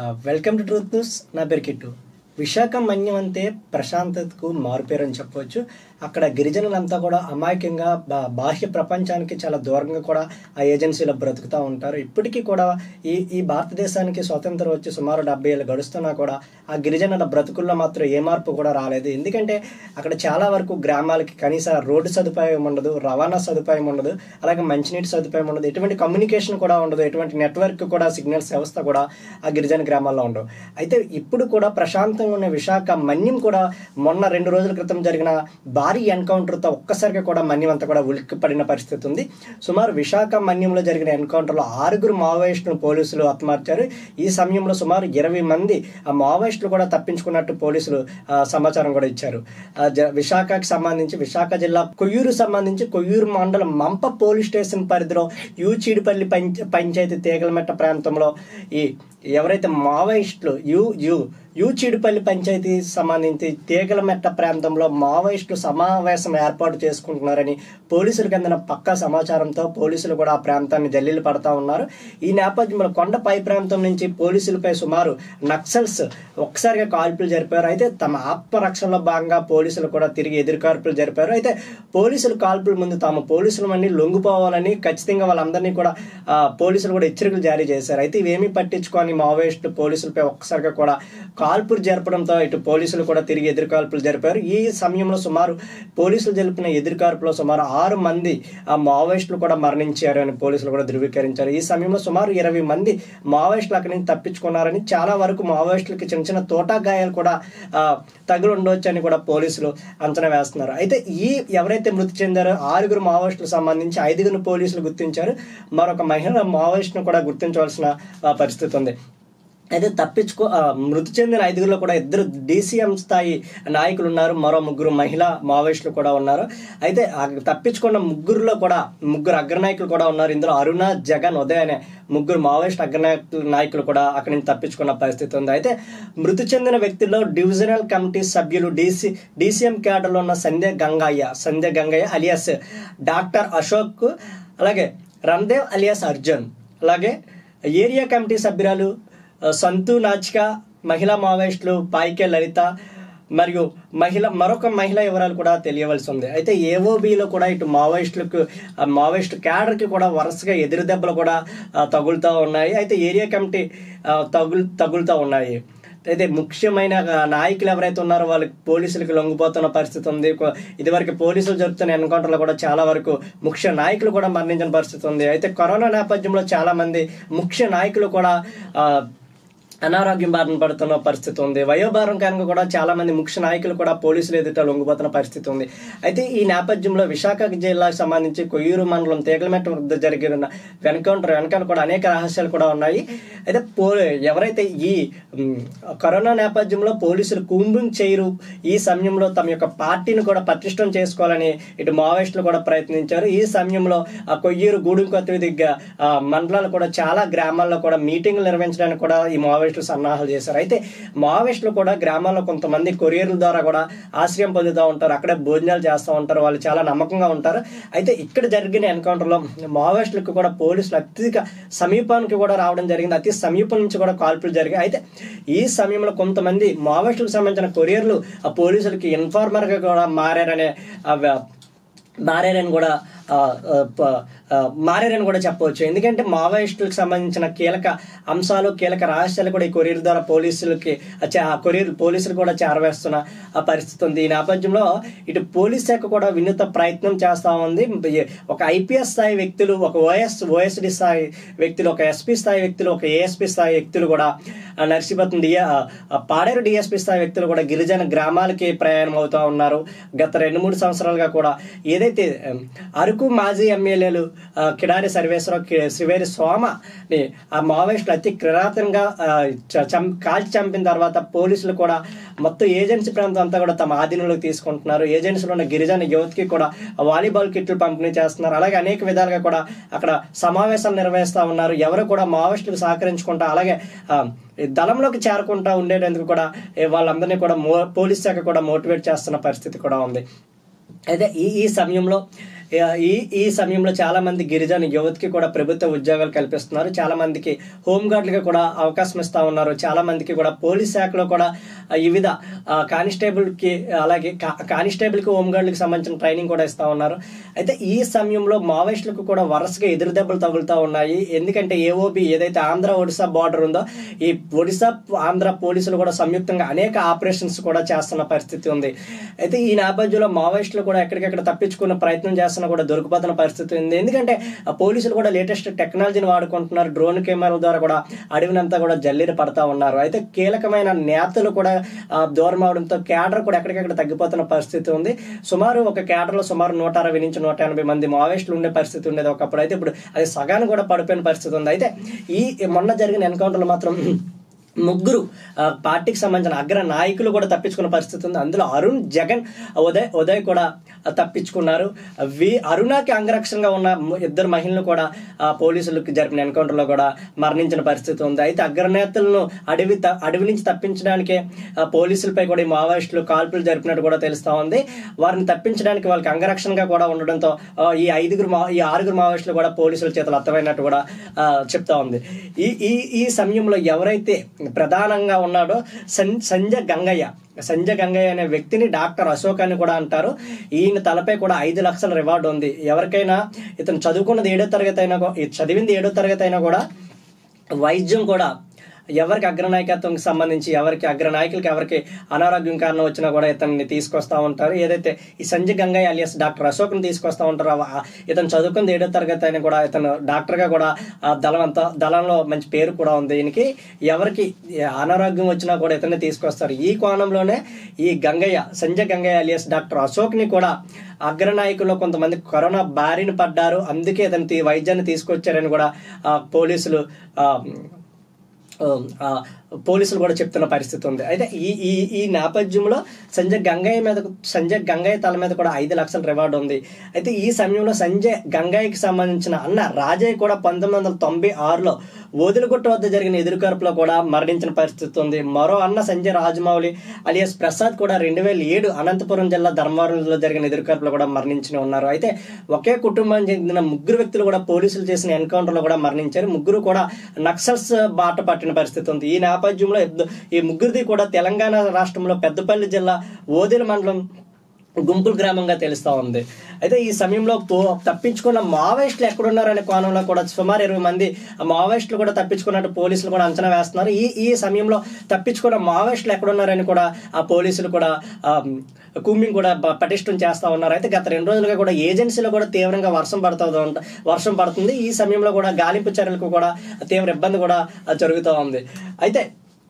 welcome to truth news నా పేరు kit Visakha మన్యం అంటే ప్రశాంతతకు మారుపేరు అని చెప్పవచ్చు అక్కడ గిరిజనులంతా కూడా అమాయకంగా బా- బాహ్య ప్రపంచానికి చాలా దూరంగా కూడా ఆ ఏజెన్సీలో బ్రతుకుతూ ఉంటారు ఇప్పటికీ కూడా ఈ ఈ భారతదేశానికి స్వాతంత్రం వచ్చి సుమారు డెబ్బై ఏళ్ళు గడుస్తున్నా కూడా ఆ గిరిజనుల బ్రతుకుల్లో మాత్రం ఏ మార్పు కూడా రాలేదు ఎందుకంటే అక్కడ చాలా వరకు గ్రామాలకి కనీస రోడ్డు సదుపాయం ఉండదు రవాణా సదుపాయం ఉండదు అలాగే మంచినీటి సదుపాయం ఉండదు ఎటువంటి కమ్యూనికేషన్ కూడా ఉండదు ఎటువంటి నెట్వర్క్ కూడా సిగ్నల్స్ వ్యవస్థ కూడా ఆ గిరిజన గ్రామాల్లో ఉండవు అయితే ఇప్పుడు కూడా ప్రశాంతంగా ఉన్న విశాఖ మన్యం కూడా మొన్న రెండు రోజుల క్రితం జరిగిన భారీ ఎన్కౌంటర్తో ఒక్కసారిగా కూడా మన్యం అంతా కూడా ఉలిక్కిపడిన పరిస్థితి ఉంది సుమారు విశాఖ మన్యంలో జరిగిన ఎన్కౌంటర్లో ఆరుగురు మావోయిస్టులను పోలీసులు హతమార్చారు ఈ సమయంలో సుమారు ఇరవై మంది ఆ మావోయిస్టులు కూడా తప్పించుకున్నట్టు పోలీసులు ఆ, సమాచారం కూడా ఇచ్చారు ఆ, జ- విశాఖకి సంబంధించి విశాఖ జిల్లా కొయ్యూరు సంబంధించి కొయ్యూరు మండలం మంప పోలీస్ స్టేషన్ పరిధిలో యూచీడిపల్లి పంచ పంచాయతీ తీగలమెట్ట ప్రాంతంలో ఈ ఎవరైతే మావోయిస్టులు యూ యూ యూచీడిపల్లి పంచాయతీ సంబంధించి తీగలమెట్ట ప్రాంతంలో మావోయిస్టులు సమావేశం ఏర్పాటు చేసుకుంటున్నారని పోలీసులకు అందిన పక్కా సమాచారంతో పోలీసులు కూడా ఆ ప్రాంతాన్ని జల్లీలు పడతా ఉన్నారు ఈ నేపథ్యంలో కొండ పై ప్రాంతం నుంచి పోలీసులపై సుమారు నక్సల్స్ ఒక్కసారిగా కాల్పులు జరిపారు అయితే తమ ఆత్మరక్షణలో భాగంగా పోలీసులు కూడా తిరిగి ఎదురు కాల్పులు జరిపారు అయితే పోలీసులు కాల్పుల ముందు తాము పోలీసులు అన్ని లొంగిపోవాలని ఖచ్చితంగా వాళ్ళందరినీ కూడా ఆ, పోలీసులు కూడా హెచ్చరికలు జారీ చేశారు అయితే ఇవేమీ పట్టించుకొని మావోయిస్టులు పోలీసులపై ఒక్కసారిగా కూడా కాల్పులు జరపడంతో ఇటు పోలీసులు కూడా తిరిగి ఎదురు కాల్పులు జరిపారు ఈ సమయంలో సుమారు పోలీసులు జరిపిన ఎదురు కాల్పులో సుమారు ఆరు మంది ఆ మావోయిస్టులు కూడా మరణించారు అని పోలీసులు కూడా ధృవీకరించారు ఈ సమయంలో సుమారు ఇరవై మంది మావోయిస్టులు అక్కడి నుంచి తప్పించుకున్నారని చాలా వరకు మావోయిస్టులకి చిన్న చిన్న తోటా గాయాలు కూడా ఆ, తగులు ఉండొచ్చు అని కూడా పోలీసులు అంచనా వేస్తున్నారు అయితే ఈ ఎవరైతే మృతి చెందారో ఆరుగురు మావోయిస్టులకు సంబంధించి ఐదుగురు పోలీసులు గుర్తించారు మరొక మహిళ మావోయిస్టును కూడా గుర్తించవలసిన ఆ, పరిస్థితి ఉంది అయితే తప్పించుకో ఆ, మృతి చెందిన ఐదుగురిలో కూడా ఇద్దరు డీసీఎం స్థాయి నాయకులు ఉన్నారు మరో ముగ్గురు మహిళా మావోయిస్టులు కూడా ఉన్నారు అయితే ఆ తప్పించుకున్న ముగ్గురులో కూడా ముగ్గురు అగ్రనాయకులు కూడా ఉన్నారు ఇందులో అరుణ జగన్ ఉదయ్ అనే ముగ్గురు మావోయిస్ట్ అగ్రనాయకులు నాయకులు కూడా అక్కడి నుంచి తప్పించుకున్న పరిస్థితి ఉంది అయితే మృతి చెందిన వ్యక్తుల్లో డివిజనల్ కమిటీ సభ్యులు డీసీ డీసీఎం క్యాడర్లో ఉన్న సంధ్య గంగయ్య సంధ్య గంగయ్య అలియాస్ డాక్టర్ అశోక్ అలాగే రందేవ్ అలియాస్ అర్జున్ అలాగే ఏరియా కమిటీ సభ్యురాలు ఆ, సంతు నాచిక మహిళా మావోయిస్టులు పాయికే లలిత మరియు మహిళ మరొక మహిళ వివరాలు కూడా తెలియవలసి ఉంది అయితే ఏఓబిలో కూడా ఇటు మావోయిస్టులకు ఆ మావోయిస్ట్ క్యాడర్కి కూడా వరుసగా ఎదురు దెబ్బలు కూడా ఆ, తగులుతూ ఉన్నాయి అయితే ఏరియా కమిటీ ఆ, తగులు తగులుతూ ఉన్నాయి అయితే ముఖ్యమైన ఆ, నాయకులు ఎవరైతే ఉన్నారో వాళ్ళకి పోలీసులకు లొంగిపోతున్న పరిస్థితి ఉంది కొ- ఇదివరకు పోలీసులు జరుపుతున్న ఎన్కౌంటర్లో కూడా చాలా వరకు ముఖ్య నాయకులు కూడా మరణించిన పరిస్థితి ఉంది అయితే కరోనా నేపథ్యంలో చాలా మంది ముఖ్య నాయకులు కూడా ఆ, అనారోగ్యం బారిన పడుతున్న పరిస్థితి ఉంది వయోభారం కారణంగా కూడా చాలా మంది ముఖ్య నాయకులు కూడా పోలీసులు ఎదుట లొంగిపోతున్న పరిస్థితి ఉంది అయితే ఈ నేపథ్యంలో విశాఖ జిల్లాకు సంబంధించి కొయ్యూరు మండలం తీగలమెట్ట వద్ద జరిగిన ఎన్కౌంటర్ వెనకాల కూడా అనేక రహస్యాలు కూడా ఉన్నాయి అయితే పో ఎవరైతే ఈ ఉమ్, కరోనా నేపథ్యంలో పోలీసులు కుంభింగ్ చేయరు ఈ సమయంలో తమ యొక్క పార్టీని కూడా పటిష్టం చేసుకోవాలని ఇటు మావోయిస్టులు కూడా ప్రయత్నించారు ఈ సమయంలో ఆ కొయ్యూరు గూడెం కొత్త దిగ్గ ఆ, మండలాలు కూడా చాలా గ్రామాల్లో కూడా మీటింగ్లు నిర్వహించడానికి కూడా ఈ మావోయిస్టులు సన్నాహాలు చేశారు అయితే మావోయిస్టులు కూడా గ్రామాల్లో కొంతమంది కొరియర్ల ద్వారా కూడా ఆశ్రయం పొందుతూ ఉంటారు అక్కడే భోజనాలు చేస్తూ ఉంటారు వాళ్ళు చాలా నమ్మకంగా ఉంటారు అయితే ఇక్కడ జరిగిన ఎన్కౌంటర్లో మావోయిస్టులకు కూడా పోలీసులు అత్యధిక సమీపానికి కూడా రావడం జరిగింది అతి సమీపం నుంచి కూడా కాల్పులు జరిగాయి అయితే ఈ సమయంలో కొంతమంది మావోయిస్టులకు సంబంధించిన కొరియర్లు ఆ పోలీసులకి ఇన్ఫార్మర్గా కూడా మారారనే ఆ వ్య- మారారని కూడా ఆ, ఆ, ప- ఆ, మారారని కూడా చెప్పవచ్చు ఎందుకంటే మావోయిస్టులకు సంబంధించిన కీలక అంశాలు కీలక రహస్యాలు కూడా ఈ కొరియర్ ద్వారా పోలీసులకి ఆ చే- ఆ కొరియర్ పోలీసులు కూడా చేరవేస్తున్న ఆ పరిస్థితి ఉంది ఈ నేపథ్యంలో ఇటు పోలీస్ శాఖ కూడా వినూత ప్రయత్నం చేస్తా ఉంది ఒక ఐపీఎస్ స్థాయి వ్యక్తులు ఒక ఓఎస్ ఓఎస్డి స్థాయి వ్యక్తులు ఒక ఎస్పీ స్థాయి వ్యక్తులు ఒక ఏఎస్పీ స్థాయి వ్యక్తులు కూడా ఆ, నర్సీపట్నం డిఏ ఆ, ఆ, పాడేరు డిఎస్పీ స్థాయి వ్యక్తులు కూడా గిరిజన గ్రామాలకి ప్రయాణం అవుతా ఉన్నారు గత రెండు మూడు సంవత్సరాలుగా కూడా ఏదైతే ఉమ్, అరకు మాజీ ఎమ్మెల్యేలు ఆ, కిడారి సర్వేశ్వరరావు కి- శ్రీవేరి సోమని ఆ మావోయిస్టులు అతి కిరాతనంగా ఆ, చ- చం- కాల్చి చంపిన తర్వాత పోలీసులు కూడా మొత్తం ఏజెన్సీ ప్రాంతం అంతా కూడా తమ ఆధీనంలోకి తీసుకుంటున్నారు ఏజెన్సీలో ఉన్న గిరిజన యువతకి కూడా వాలీబాల్ కిట్లు పంపిణీ చేస్తున్నారు అలాగే అనేక విధాలుగా కూడా అక్కడ సమావేశాలు నిర్వహిస్తా ఉన్నారు ఎవరు కూడా మావోయిస్టులకు సహకరించుకుంటా అలాగే ఆ, ఈ దళంలోకి చేరకుండా ఉండేటందుకు కూడా ఏ, వాళ్ళందరినీ కూడా మో పోలీస్ శాఖ కూడా మోటివేట్ చేస్తున్న పరిస్థితి కూడా ఉంది అయితే ఈ ఈ సమయంలో ఈ ఈ సమయంలో చాలా మంది గిరిజన యువతికి కూడా ప్రభుత్వ ఉద్యోగాలు కల్పిస్తున్నారు చాలా మందికి హోమ్ గార్డులుగా కూడా అవకాశం ఇస్తా ఉన్నారు చాలా మందికి కూడా పోలీస్ శాఖలో కూడా ఆ, వివిధ ఆ, కానిస్టేబుల్ కి అలాగే కా- కానిస్టేబుల్ కి హోమ్ గార్డులకు సంబంధించిన ట్రైనింగ్ కూడా ఇస్తా ఉన్నారు అయితే ఈ సమయంలో మావోయిస్టులకు కూడా వరుసగా ఎదురు దెబ్బలు తగులుతా ఉన్నాయి ఎందుకంటే ఏఓబి ఏదైతే ఆంధ్ర ఒడిశా బార్డర్ ఉందో ఈ ఒడిశా ఆంధ్ర పోలీసులు కూడా సంయుక్తంగా అనేక ఆపరేషన్స్ కూడా చేస్తున్న పరిస్థితి ఉంది అయితే ఈ నేపథ్యంలో మావోయిస్టులు కూడా ఎక్కడికెక్కడ తప్పించుకున్న ప్రయత్నం చేస్తున్నా కూడా దొరికిపోతున్న పరిస్థితి ఉంది ఎందుకంటే ఆ పోలీసులు కూడా లేటెస్ట్ టెక్నాలజీని వాడుకుంటున్నారు డ్రోన్ కెమెరాల ద్వారా కూడా అడవినంతా కూడా జల్లిరి పడతా ఉన్నారు అయితే కీలకమైన నేతలు కూడా ఆ, దూరం అవడంతో క్యాడర్ కూడా ఎక్కడికెక్కడ తగ్గిపోతున్న పరిస్థితి ఉంది సుమారు ఒక క్యాడర్ లో సుమారు నూట అరవై నుంచి నూట ఎనభై మంది మావోయిస్టులు ఉండే పరిస్థితి ఉండేది ఒకప్పుడు అయితే ఇప్పుడు అది సగాన్ని కూడా పడిపోయిన పరిస్థితి ఉంది అయితే ఈ మొన్న జరిగిన ఎన్కౌంటర్లో మాత్రం ముగ్గురు ఆ, పార్టీకి సంబంధించిన అగ్ర నాయకులు కూడా తప్పించుకున్న పరిస్థితి ఉంది అందులో అరుణ్ జగన్ ఉదయ్ ఉదయ్ కూడా ఆ, తప్పించుకున్నారు వి అరుణాకి అంగరక్షణగా ఉన్న ము- ఇద్దరు మహిళలు కూడా ఆ, పోలీసులకు జరిపిన ఎన్కౌంటర్లో కూడా మరణించిన పరిస్థితి ఉంది అయితే అగ్రనేతలను అడవి త- అడవి నుంచి తప్పించడానికే ఆ, పోలీసులపై కూడా ఈ మావోయిస్టులు కాల్పులు జరిపినట్టు కూడా తెలుస్తా ఉంది వారిని తప్పించడానికి వాళ్ళకి అంగరక్షణగా కూడా ఉండడంతో ఆ, ఈ ఐదుగురు మా ఈ ఆరుగురు మావోయిస్టులు కూడా పోలీసుల చేతులు అర్థమైనట్టు కూడా ఆ, చెప్తా ఉంది ఈ ఈ ఈ సమయంలో ఎవరైతే ప్రధానంగా ఉన్నాడో సన్ సంజయ్ గంగయ్య సంజయ్ గంగయ్య అనే వ్యక్తిని డాక్టర్ అశోక్ అని కూడా అంటారు ఈయన తలపై కూడా ఐదు లక్షల రివార్డు ఉంది ఎవరికైనా ఇతను చదువుకున్నది ఏడో తరగతి అయినా కూ- చదివింది ఏడో తరగతి అయినా కూడా వైద్యం కూడా ఎవరికి అగ్రనాయకత్వంకి సంబంధించి ఎవరికి అగ్రనాయకులకి ఎవరికి అనారోగ్యం కారణం వచ్చినా కూడా ఇతన్ని తీసుకొస్తా ఉంటారు ఏదైతే ఈ సంజయ్ గంగయ్య అలియస్ డాక్టర్ అశోక్ని తీసుకొస్తా ఉంటారో ఆ- ఇతను చదువుకుంది ఏడో తరగతి అయినా కూడా ఇతను డాక్టర్గా కూడా ఆ దళం అంతా దళంలో మంచి పేరు కూడా ఉంది దీనికి ఎవరికి అనారోగ్యం వచ్చినా కూడా ఇతన్ని తీసుకొస్తారు ఈ కోణంలోనే ఈ గంగయ్య సంజయ్ గంగయ్య అలియస్ డాక్టర్ అశోక్ని కూడా అగ్రనాయకుల్లో కొంతమంది కరోనా బారిన పడ్డారు అందుకే ఇతని తీ- వైద్యాన్ని తీసుకొచ్చారని కూడా ఆ, పోలీసులు ఆ, ఆ, పోలీసులు కూడా చెప్తున్న పరిస్థితి ఉంది అయితే ఈ ఈ ఈ నేపథ్యంలో సంజయ్ గంగయ్య మీద సంజయ్ గంగయ్య తల మీద కూడా ఐదు లక్షల రివార్డు ఉంది అయితే ఈ సమయంలో సంజయ్ గంగయ్యకి సంబంధించిన అన్న రాజయ్య కూడా పంతొమ్మిది వందల తొంభై ఆరులో ఓదిలగుట్ట వద్ద జరిగిన ఎదురుకార్పులో కూడా మరణించిన పరిస్థితి ఉంది మరో అన్న సంజయ్ రాజమౌళి అలియాస్ ప్రసాద్ కూడా రెండు వేల ఏడు అనంతపురం జిల్లా ధర్మవరంలో జరిగిన ఎదురుకార్పులో కూడా మరణించి ఉన్నారు అయితే ఒకే కుటుంబానికి చెందిన ముగ్గురు వ్యక్తులు కూడా పోలీసులు చేసిన ఎన్కౌంటర్ లో కూడా మరణించారు ముగ్గురు కూడా నక్సల్స్ బాట పట్టిన పరిస్థితి ఉంది ఈ నేపథ్యంలో ఇద్ద- ఈ ముగ్గురిది కూడా తెలంగాణ రాష్ట్రంలో పెద్దపల్లి జిల్లా ఓదెల మండలం గుంపుల గ్రామంగా తెలుస్తా ఉంది అయితే ఈ సమయంలో పో- తప్పించుకున్న మావోయిస్టులు ఎక్కడున్నారనే కోణంలో కూడా సుమారు ఇరవై మంది మావోయిస్టులు కూడా తప్పించుకున్నట్టు పోలీసులు కూడా అంచనా వేస్తున్నారు ఈ ఈ సమయంలో తప్పించుకున్న మావోయిస్టులు ఎక్కడున్నారని కూడా ఆ పోలీసులు కూడా ఆ, కూంబింగ్ కూడా ప- పటిష్టం చేస్తా ఉన్నారు అయితే గత రెండు రోజులుగా కూడా ఏజెన్సీలో కూడా తీవ్రంగా వర్షం పడుతూ ఉంట వర్షం పడుతుంది ఈ సమయంలో కూడా గాలింపు చర్యలకు కూడా తీవ్ర ఇబ్బంది కూడా జరుగుతూ ఉంది అయితే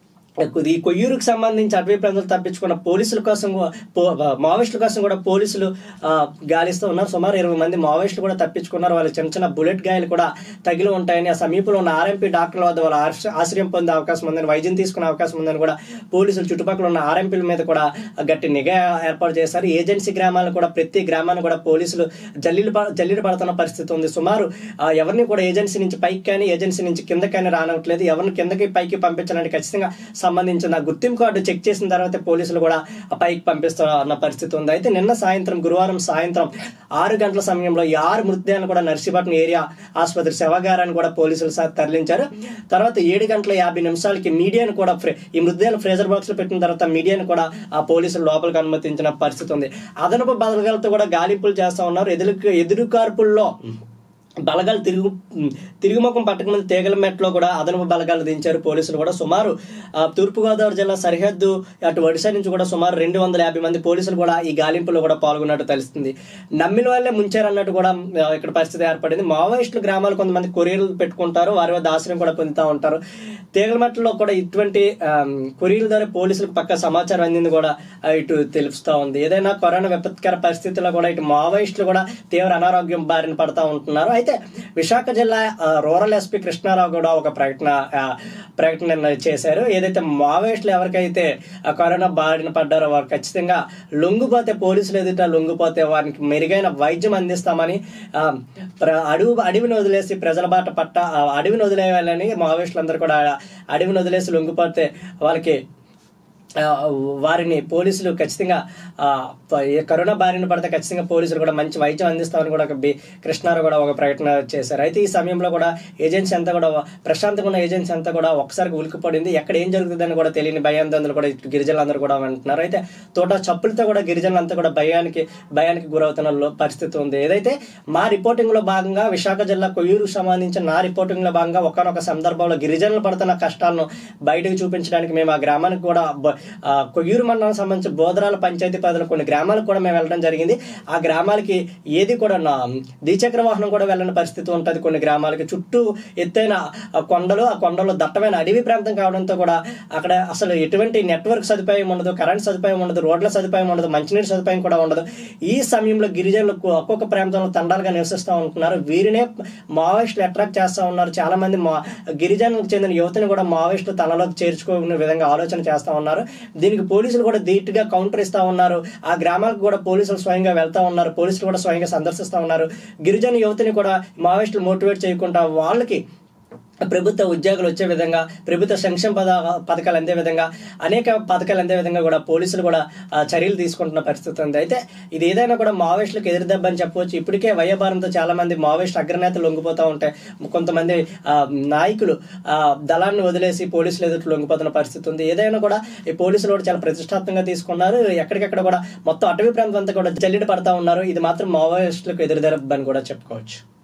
ఈ కొయ్యూరుకు సంబంధించి అటవీ ప్రాంతాలు తప్పించుకున్న పోలీసుల కోసం కూ- పో- మావోయిస్టుల కోసం కూడా పోలీసులు ఆ, గాలిస్తూ ఉన్నారు సుమారు ఇరవై మంది మావోయిస్టులు కూడా తప్పించుకున్నారు వాళ్ళ చిన్న చిన్న బుల్లెట్ గాయాలు కూడా తగిలి ఉంటాయని ఆ సమీపంలో ఉన్న ఆర్ఎంపీ డాక్టర్ల వద్ద వాళ్ళ ఆశ్ర- ఆశ్రయం పొందే అవకాశం ఉందని వైద్యం తీసుకునే అవకాశం ఉందని కూడా పోలీసులు చుట్టుపక్కల ఉన్న ఆర్ఎంపీల మీద కూడా గట్టి నిఘా ఏర్పాటు చేశారు ఏజెన్సీ గ్రామాలను కూడా ప్రతి గ్రామాన్ని కూడా పోలీసులు జల్లీలు ప- జల్లీలు పడుతున్న పరిస్థితి ఉంది సుమారు ఆ, ఎవరిని కూడా ఏజెన్సీ నుంచి పైకి కానీ ఏజెన్సీ నుంచి కిందకి కానీ రానట్లేదు ఎవరిని కిందకి పైకి పంపించాలని ఖచ్చితంగా సంబంధించిన గుర్తింపు కార్డు చెక్ చేసిన తర్వాత పోలీసులు కూడా ఆ పైకి పంపిస్తున్న పరిస్థితి ఉంది అయితే నిన్న సాయంత్రం గురువారం సాయంత్రం ఆరు గంటల సమయంలో ఈ ఆరు మృతదేహాలను కూడా నర్సీపట్నం ఏరియా ఆసుపత్రి శవగారాన్ని కూడా పోలీసులు సా- తరలించారు తర్వాత ఏడు గంటల యాభై నిమిషాలకి మీడియాను కూడా ఫ్రే- ఈ మృతదేహాలు ఫ్రేజర్ బాక్స్ లో పెట్టిన తర్వాత మీడియాను కూడా ఆ పోలీసులు లోపలికి అనుమతించిన పరిస్థితి ఉంది అదనపు బలగాలతో కూడా గాలింపులు చేస్తా ఉన్నారు ఎదురు ఎదురు కార్పుల్లో బలగాలు తిరుగు తిరుగుముఖం పట్టకముందు తీగలమెట్లో కూడా అదనపు బలగాలు దించారు పోలీసులు కూడా సుమారు ఆ, తూర్పుగోదావరి జిల్లా సరిహద్దు అటు ఒడిశా నుంచి కూడా సుమారు రెండు వందల యాభై మంది పోలీసులు కూడా ఈ గాలింపులో కూడా పాల్గొన్నట్టు తెలుస్తుంది నమ్మిన వాళ్ళే ముంచారన్నట్టు కూడా ఆ, ఇక్కడ పరిస్థితి ఏర్పడింది మావోయిస్టులు గ్రామాలు కొంతమంది కొరియర్లు పెట్టుకుంటారు వారి వద్ద ఆశ్రయం కూడా పొందుతూ ఉంటారు తీగలమెట్లో కూడా ఇటువంటి కొరియర్ల ద్వారా పోలీసులకు పక్క సమాచారం అందింది కూడా ఆ, ఇటు తెలుపుతా ఉంది ఏదైనా కరోనా విపత్కర పరిస్థితుల్లో కూడా ఇటు మావోయిస్టులు కూడా తీవ్ర అనారోగ్యం బారిన పడతా ఉంటున్నారు అయితే విశాఖ జిల్లా ఆ, రూరల్ ఎస్పీ కృష్ణారావు కూడా ఒక ప్రకటన ఆ, ప్రకటన చేశారు ఏదైతే మావోయిస్టులు ఎవరికైతే ఆ కరోనా బారిన పడ్డారో వారు ఖచ్చితంగా లొంగిపోతే పోలీసులు ఎదుట లొంగిపోతే వారికి మెరుగైన వైద్యం అందిస్తామని ఆ, ప్ర- అడవి అడవిని వదిలేసి ప్రజల బాట పట్ట ఆ అడవిని వదిలేయాలని మావోయిస్టులు అందరూ కూడా అడవిని వదిలేసి లొంగిపోతే వాళ్ళకి ఆ, వారిని పోలీసులు ఖచ్చితంగా ఆ, ప- ఈ కరోనా బారిన పడితే ఖచ్చితంగా పోలీసులు కూడా మంచి వైద్యం అందిస్తామని కూడా ఒక బి కృష్ణారావు కూడా ఒక ప్రకటన చేశారు అయితే ఈ సమయంలో కూడా ఏజెన్సీ అంతా కూడా ప్రశాంతంగా ఉన్న ఏజెన్సీ అంతా కూడా ఒక్కసారి ఉలికిపడింది ఎక్కడ ఏం జరుగుతుందని కూడా తెలియని భయాందోళనలు కూడా ఇటు గిరిజనులందరూ కూడా అంటున్నారు అయితే తోట చప్పులతో కూడా గిరిజనులంతా కూడా భయానికి భయానికి గురవుతున్న లో- పరిస్థితి ఉంది ఏదైతే మా రిపోర్టింగ్ లో భాగంగా విశాఖ జిల్లా కొయ్యూరు సంబంధించిన నా రిపోర్టింగ్ లో భాగంగా ఒకనొక సందర్భంలో గిరిజనులు పడుతున్న కష్టాలను బయటకు చూపించడానికి మేము ఆ గ్రామానికి కూడా బ- ఆ, కొయ్యూరు మండలం సంబంధించి బోధరాల పంచాయతీ పరిధిలో కొన్ని గ్రామాలకు కూడా మేము వెళ్ళడం జరిగింది ఆ గ్రామాలకి ఏది కూడా నా ద్విచక్ర వాహనం కూడా వెళ్ళని పరిస్థితి ఉంటుంది కొన్ని గ్రామాలకి చుట్టూ ఎత్తైన ఆ కొండలు ఆ కొండలు దట్టమైన అడవి ప్రాంతం కావడంతో కూడా అక్కడ అసలు ఎటువంటి నెట్వర్క్ సదుపాయం ఉండదు కరెంట్ సదుపాయం ఉండదు రోడ్ల సదుపాయం ఉండదు మంచినీటి సదుపాయం కూడా ఉండదు ఈ సమయంలో గిరిజనులు ఒక్కొక్క ప్రాంతంలో తండాలుగా నివసిస్తూ ఉంటున్నారు వీరినే మావోయిస్టులు అట్రాక్ట్ చేస్తూ ఉన్నారు చాలా మంది మా గిరిజనులకు చెందిన యువతని కూడా మావోయిస్టులు తనలోకి చేర్చుకునే విధంగా ఆలోచన చేస్తూ ఉన్నారు దీనికి పోలీసులు కూడా ధీటుగా కౌంటర్ ఇస్తా ఉన్నారు ఆ గ్రామాలకు కూడా పోలీసులు స్వయంగా వెళ్తా ఉన్నారు పోలీసులు కూడా స్వయంగా సందర్శిస్తా ఉన్నారు గిరిజన యువతని కూడా మావోయిస్టులు మోటివేట్ చేయకుండా వాళ్ళకి ప్రభుత్వ ఉద్యోగులు వచ్చే విధంగా ప్రభుత్వ సంక్షేమ పద పథకాలు అందే విధంగా అనేక పథకాలు అందే విధంగా కూడా పోలీసులు కూడా ఆ, చర్యలు తీసుకుంటున్న పరిస్థితి ఉంది అయితే ఇది ఏదైనా కూడా మావోయిస్టులకు ఎదురుదెబ్బ అని చెప్పవచ్చు ఇప్పటికే వయభారంతో చాలా మంది మావోయిస్ట్ అగ్రనేతలు లొంగిపోతూ ఉంటాయి కొంతమంది ఆ, నాయకులు ఆ, దళాన్ని వదిలేసి పోలీసులు ఎదురు లొంగిపోతున్న పరిస్థితి ఉంది ఏదైనా కూడా ఈ పోలీసులు కూడా చాలా ప్రతిష్టాత్మకంగా తీసుకున్నారు ఎక్కడికెక్కడ కూడా మొత్తం అటవీ ప్రాంతం అంతా కూడా జల్లిడి పడతా ఉన్నారు ఇది మాత్రం మావోయిస్టులకు ఎదురుదెబ్బ అని కూడా చెప్పుకోవచ్చు